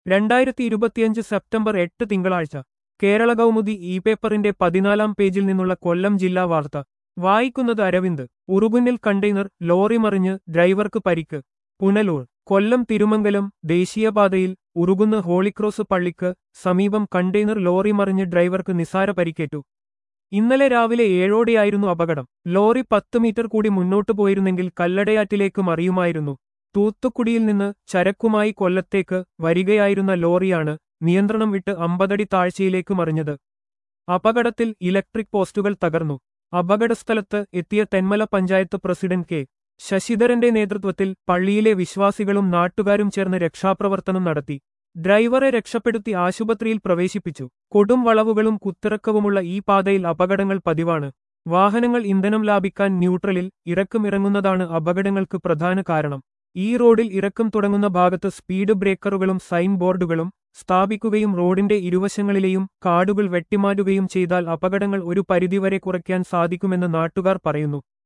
രണ്ടായിരത്തി ഇരുപത്തിയഞ്ച് സെപ്റ്റംബർ എട്ട് തിങ്കളാഴ്ച കേരള കൗമുദി ഇ പേപ്പറിന്റെ പതിനാലാം പേജിൽ നിന്നുള്ള കൊല്ലം ജില്ലാ വാർത്ത വായിക്കുന്നത് അരവിന്ദ് ഉറുകുന്നിൽ കണ്ടെയ്നർ ലോറി മറിഞ്ഞ് ഡ്രൈവർക്ക് പരിക്ക് പുനലൂർ കൊല്ലം തിരുമംഗലം ദേശീയപാതയിൽ ഉറുകുന്ന് ഹോളിക്രോസ് പള്ളിക്ക് സമീപം കണ്ടെയ്നർ ലോറി മറിഞ്ഞ് ഡ്രൈവർക്ക് നിസാര പരിക്കേറ്റു ഇന്നലെ രാവിലെ ഏഴോടെയായിരുന്നു അപകടം ലോറി പത്ത് മീറ്റർ കൂടി മുന്നോട്ടു പോയിരുന്നെങ്കിൽ കല്ലടയാറ്റിലേക്ക് മറിയുമായിരുന്നു തൂത്തുക്കുടിയിൽ നിന്ന് ചരക്കുമായി കൊല്ലത്തേക്ക് വരികയായിരുന്ന ലോറിയാണ് നിയന്ത്രണം വിട്ട് അമ്പതടി താഴ്ചയിലേക്ക് മറിഞ്ഞത് അപകടത്തിൽ ഇലക്ട്രിക് പോസ്റ്റുകൾ തകർന്നു അപകടസ്ഥലത്ത് എത്തിയ തെന്മല പഞ്ചായത്ത് പ്രസിഡന്റ് കെ ശശിധരന്റെ നേതൃത്വത്തിൽ പള്ളിയിലെ വിശ്വാസികളും നാട്ടുകാരും ചേർന്ന് രക്ഷാപ്രവർത്തനം നടത്തി ഡ്രൈവറെ രക്ഷപ്പെടുത്തി ആശുപത്രിയിൽ പ്രവേശിപ്പിച്ചു കൊടും വളവുകളും കുത്തിറക്കവുമുള്ള ഈ പാതയിൽ അപകടങ്ങൾ പതിവാണ് വാഹനങ്ങൾ ഇന്ധനം ലാഭിക്കാൻ ന്യൂട്രലിൽ ഇറക്കും ഇറങ്ങുന്നതാണ് അപകടങ്ങൾക്ക് പ്രധാന കാരണം ഈ റോഡിൽ ഇറക്കം തുടങ്ങുന്ന ഭാഗത്ത് സ്പീഡ് ബ്രേക്കറുകളും സൈൻ ബോർഡുകളും സ്ഥാപിക്കുകയും റോഡിന്റെ ഇരുവശങ്ങളിലെയും കാടുകൾ വെട്ടിമാറ്റുകയും ചെയ്താൽ അപകടങ്ങൾ ഒരു പരിധിവരെ കുറയ്ക്കാൻ സാധിക്കുമെന്ന് നാട്ടുകാർ പറയുന്നു